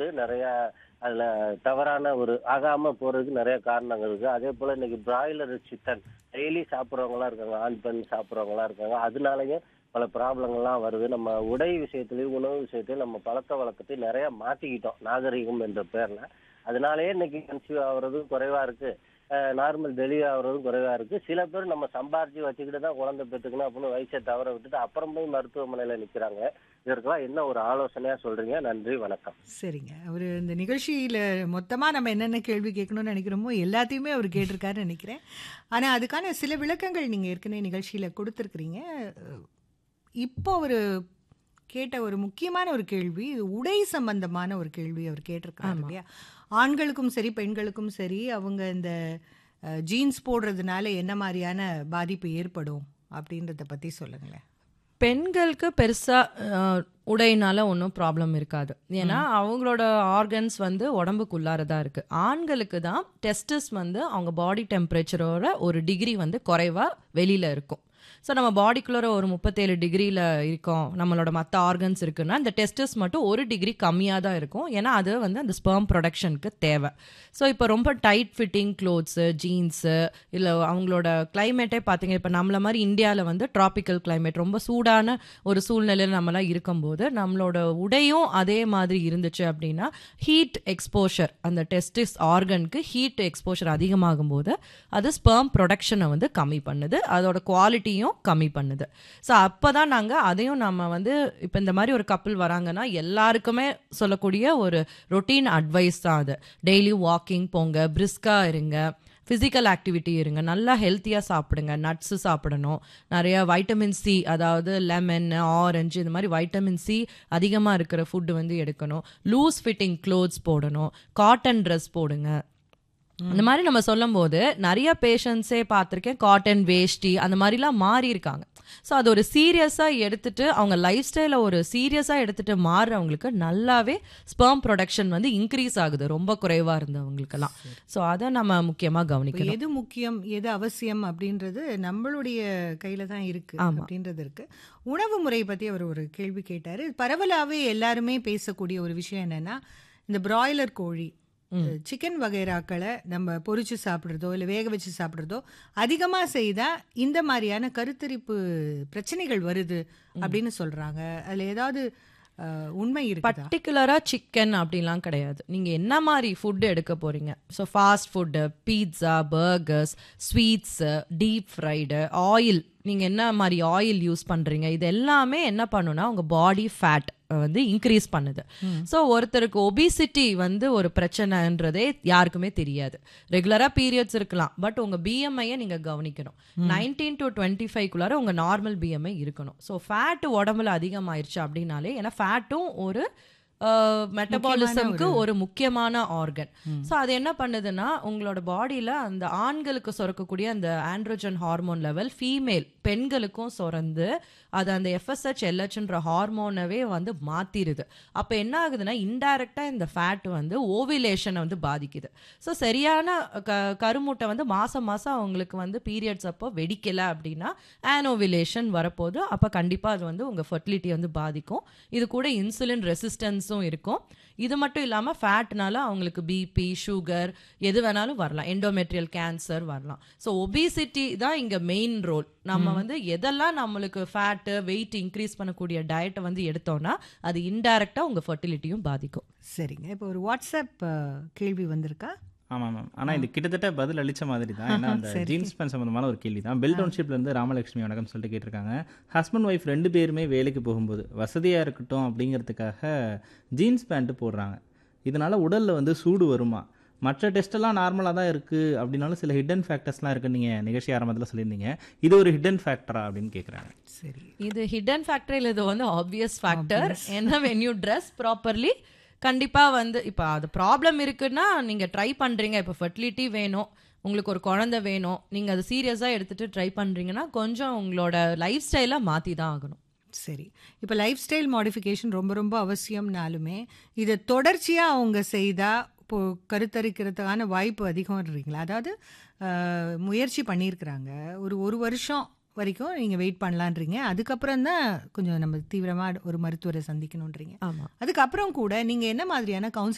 நிறைய அதுல தவறான ஒரு ஆகாம போறதுக்கு நிறைய காரணங்கள் இருக்கு அதே போல இன்னைக்கு பிராய்லர் சிக்கன் டெய்லி சாப்பிட்றவங்களாம் இருக்காங்க ஆண் பெண் சாப்பிட்றவங்களாம் இருக்காங்க அதனாலயே பல ப்ராப்ளங்கள்லாம் வருது நம்ம உடை விஷயத்திலையும் உணவு விஷயத்திலையும் நம்ம பழக்க வழக்கத்தை நிறைய மாத்திக்கிட்டோம் நாகரிகம் என்ற பேர்ல அதனாலயே இன்னைக்கு கன்சீவ் ஆகுறதும் குறைவா இருக்கு நார்மல் டெலிவரி ஆகுறதும் குறைவா இருக்கு சில பேர் நம்ம சம்பாரிச்சு வச்சுக்கிட்டு தான் குழந்தை பெற்றுக்கணும் அப்படின்னு வயசை தவற விட்டுட்டு அப்புறம் போய் மருத்துவமனையில நிக்கிறாங்க இதற்கெல்லாம் என்ன ஒரு ஆலோசனையா சொல்றீங்க நன்றி வணக்கம் சரிங்க அவர் இந்த நிகழ்ச்சியில் மொத்தமாக நம்ம என்னென்ன கேள்வி கேட்கணும்னு நினைக்கிறோமோ எல்லாத்தையுமே அவர் கேட்டிருக்காருன்னு நினைக்கிறேன் ஆனால் அதுக்கான சில விளக்கங்கள் நீங்கள் ஏற்கனவே நிகழ்ச்சியில் கொடுத்துருக்குறீங்க இப்போ அவர் கேட்ட ஒரு முக்கியமான ஒரு கேள்வி இது உடை சம்பந்தமான ஒரு கேள்வி அவர் கேட்டிருக்காரு இல்லையா ஆண்களுக்கும் சரி பெண்களுக்கும் சரி அவங்க இந்த ஜீன்ஸ் போடுறதுனால என்ன மாதிரியான பாதிப்பு ஏற்படும் அப்படின்றத பற்றி சொல்லுங்களேன் பெண்களுக்கு பெருசாக உடையினால ஒன்றும் ப்ராப்ளம் இருக்காது ஏன்னா அவங்களோட ஆர்கன்ஸ் வந்து உடம்புக்குள்ளாரதா இருக்கு ஆண்களுக்கு தான் டெஸ்டஸ் வந்து அவங்க பாடி டெம்பரேச்சரோட ஒரு டிகிரி வந்து குறைவா வெளியில இருக்கும் ஸோ நம்ம பாடிக்குள்ளே ஒரு முப்பத்தேழு டிகிரியில் இருக்கோம் நம்மளோட மற்ற ஆர்கன்ஸ் இருக்குன்னா இந்த டெஸ்டஸ் மட்டும் ஒரு டிகிரி கம்மியாக தான் இருக்கும் ஏன்னா அது வந்து அந்த ஸ்பெர்ம் ப்ரொடக்ஷனுக்கு தேவை ஸோ இப்போ ரொம்ப டைட் ஃபிட்டிங் க்ளோத்ஸு ஜீன்ஸு இல்லை அவங்களோட கிளைமேட்டே பார்த்தீங்க இப்போ நம்மள மாதிரி இந்தியாவில் வந்து ட்ராபிக்கல் கிளைமேட் ரொம்ப சூடான ஒரு சூழ்நிலையில் நம்மளாம் இருக்கும்போது நம்மளோட உடையும் அதே மாதிரி இருந்துச்சு அப்படின்னா ஹீட் எக்ஸ்போஷர் அந்த டெஸ்டிஸ் ஆர்கனுக்கு ஹீட் எக்ஸ்போஷர் அதிகமாகும் போது அது ஸ்பெர்ம் ப்ரொடக்ஷனை வந்து கம்மி பண்ணுது அதோட குவாலிட்டியும் கம்மி பண்ணுது ஸோ அப்போ தான் நாங்கள் அதையும் நம்ம வந்து இப்போ இந்த மாதிரி ஒரு கப்பல் வராங்கன்னா எல்லாருக்குமே சொல்லக்கூடிய ஒரு ரொட்டீன் அட்வைஸ் தான் அது டெய்லி வாக்கிங் போங்க பிரிஸ்காக இருங்க ஃபிசிக்கல் ஆக்டிவிட்டி இருங்க நல்லா ஹெல்த்தியாக சாப்பிடுங்க நட்ஸு சாப்பிடணும் நிறைய வைட்டமின் சி அதாவது லெமன் ஆரஞ்சு இந்த மாதிரி வைட்டமின் சி அதிகமாக இருக்கிற ஃபுட்டு வந்து எடுக்கணும் லூஸ் ஃபிட்டிங் க்ளோத்ஸ் போடணும் காட்டன் ட்ரெஸ் போடுங்க இந்த மாதிரி நம்ம சொல்லும் போது நிறைய பேஷண்ட்ஸே பார்த்துருக்கேன் காட்டன் வேஷ்டி அந்த மாதிரிலாம் மாறி இருக்காங்க ஸோ அது ஒரு சீரியஸாக எடுத்துட்டு அவங்க லைஃப் ஸ்டைலை ஒரு சீரியஸாக எடுத்துட்டு மாறுறவங்களுக்கு நல்லாவே ஸ்பெர்ம் ப்ரொடக்ஷன் வந்து இன்க்ரீஸ் ஆகுது ரொம்ப குறைவாக இருந்தவங்களுக்கெல்லாம் ஸோ அதை நம்ம முக்கியமாக இப்போ கவனிக்கணும் எது முக்கியம் எது அவசியம் அப்படின்றது நம்மளுடைய கையில தான் இருக்கு ஆமா. அப்படின்றது இருக்கு உணவு முறை பத்தி அவர் ஒரு கேள்வி கேட்டாரு பரவலாவே எல்லாருமே பேசக்கூடிய ஒரு விஷயம் என்னன்னா இந்த பிராய்லர் கோழி சிக்கன் வகைராக்களை நம்ம பொரிச்சு சாப்பிட்றதோ இல்லை வேக வச்சு சாப்பிட்றதோ அதிகமாக செய்தால் இந்த மாதிரியான கருத்தரிப்பு பிரச்சனைகள் வருது அப்படின்னு சொல்றாங்க அதில் ஏதாவது அஹ், உண்மை இருக்குதா பர்டிகுலராக சிக்கன் அப்படிலாம் கிடையாது நீங்கள் என்ன மாதிரி ஃபுட் எடுக்க போகிறீங்க so fast food pizza burgers sweets deep fried oil நீங்கள் என்ன மாதிரி ஆயில் யூஸ் பண்ணுறீங்க இது எல்லாமே என்ன பண்ணுன்னா உங்கள் பாடி ஃபேட் வந்து இன்க்ரீஸ் பண்ணுது ஸோ ஒருத்தருக்கு ஒபிசிட்டி வந்து ஒரு பிரச்சனைன்றதே யாருக்குமே தெரியாது ரெகுலராக பீரியட்ஸ் இருக்கலாம் பட் உங்கள் பிஎம்ஐயை நீங்கள் கவனிக்கணும் நைன்டீன் டு டுவெண்ட்டி ஃபைவ்க்குள்ளார உங்கள் நார்மல் பிஎம்ஐ இருக்கணும் ஸோ ஃபேட் உடம்புல அதிகமாயிருச்சு அப்படின்னாலே ஏன்னா ஃபேட்டும் ஒரு மெட்டபாலிசம்க்கு ஒரு முக்கியமான ஆர்கன் ஸோ அது என்ன பண்ணுதுன்னா உங்களோட பாடியில் அந்த ஆண்களுக்கு சுரக்கக்கூடிய அந்த ஆண்ட்ரோஜன் ஹார்மோன் லெவல் ஃபீமேல் பெண்களுக்கும் சுரந்து அது அந்த எஃப்எஸ்ஹெச் எல்ஹெச்ன்ற ஹார்மோனவே வந்து மாத்திருது அப்போ என்ன ஆகுதுன்னா இன்டைரக்டா இந்த ஃபேட் வந்து ஓவிலேஷனை வந்து பாதிக்குது ஸோ சரியான க கருமுட்டை வந்து மாசம் மாசம் அவங்களுக்கு வந்து பீரியட்ஸ் அப்போ வெடிக்கல அப்படின்னா ஆனோவிலேஷன் வரப்போது அப்போ கண்டிப்பாக அது வந்து உங்கள் ஃபர்டிலிட்டி வந்து பாதிக்கும் இது கூட இன்சுலின் ரெசிஸ்டன்ஸும் இருக்கும் இது மட்டும் இல்லாமல் ஃபேட்னால அவங்களுக்கு பிபி சுகர் எது வேணாலும் வரலாம் எண்டோமெட்ரியல் கேன்சர் வரலாம் ஸோ ஒபிசிட்டி தான் இங்கே மெயின் ரோல் நம்ம வந்து எதெல்லாம் நம்மளுக்கு ஃபேட்டு வெயிட் இன்க்ரீஸ் பண்ணக்கூடிய டயட்டை வந்து எடுத்தோம்னா அது இன்டைரக்டாக உங்கள் ஃபர்டிலிட்டியும் பாதிக்கும் சரிங்க இப்போ ஒரு வாட்ஸ்அப் அஹ், கேள்வி வந்திருக்கா ஆமாம் மேம் ஆனால் இது கிட்டத்தட்ட பதில் அளித்த மாதிரி தான் ஏன்னா அந்த சரி. ஜீன்ஸ் பேண்ட் சம்மந்தமான ஒரு கேள்வி தான் பெல் டவுன்ஷிப்லேருந்து ராமலட்சுமி வணக்கம் சொல்லிட்டு கேட்டிருக்காங்க ஹஸ்பண்ட் ஒய்ஃப் ரெண்டு பேருமே வேலைக்கு போகும்போது வசதியாக இருக்கட்டும் அப்படிங்கிறதுக்காக ஜீன்ஸ் பேண்ட்டு போடுறாங்க இதனால் உடலில் வந்து சூடு வருமா மற்ற டெஸ்ட்டெல்லாம் நார்மலாக தான் இருக்குது அப்படின்னாலும் சில ஹிடன் ஃபேக்டர்ஸ்லாம் இருக்குன்னு நீங்கள் நிகழ்ச்சி ஆரம்பத்தில் சொல்லியிருந்தீங்க இது ஒரு ஹிடன் ஃபேக்டரா அப்படின்னு கேட்குறாங்க சரி இது ஹிடன் ஃபேக்டர் இல்லை இது வந்து ஆப்வியஸ் ஃபேக்டர் என்ன வென் யூ ட்ரெஸ் ப்ராப்பர்லி கண்டிப்பாக வந்து இப்போ அது ப்ராப்ளம் இருக்குன்னா நீங்கள் ட்ரை பண்ணுறீங்க இப்போ ஃபர்டிலிட்டி வேணும் உங்களுக்கு ஒரு குழந்தை வேணும் நீங்கள் அது சீரியஸாக எடுத்துகிட்டு ட்ரை பண்ணுறீங்கன்னா கொஞ்சம் உங்களோட லைஃப் ஸ்டைலை மாற்றி தான் ஆகணும் சரி இப்போ லைஃப் ஸ்டைல் மாடிஃபிகேஷன் ரொம்ப ரொம்ப அவசியம்னாலுமே இதை தொடர்ச்சியாக அவங்க செய்தால் இப்போ கருத்தரிக்கிறதுக்கான வாய்ப்பு அதிகம்ன்றீங்களா அதாவது அஹ், முயற்சி பண்ணியிருக்கிறாங்க ஒரு ஒரு வருஷம் வரைக்கும் நீங்கள் வெயிட் பண்ணலான்றீங்க அதுக்கப்புறம் தான் கொஞ்சம் நம்ம தீவிரமாக ஒரு மருத்துவரை சந்திக்கணுன்றீங்க ஆமாம் அதுக்கப்புறம் கூட நீங்கள் என்ன மாதிரியான கவுன்சிலிங்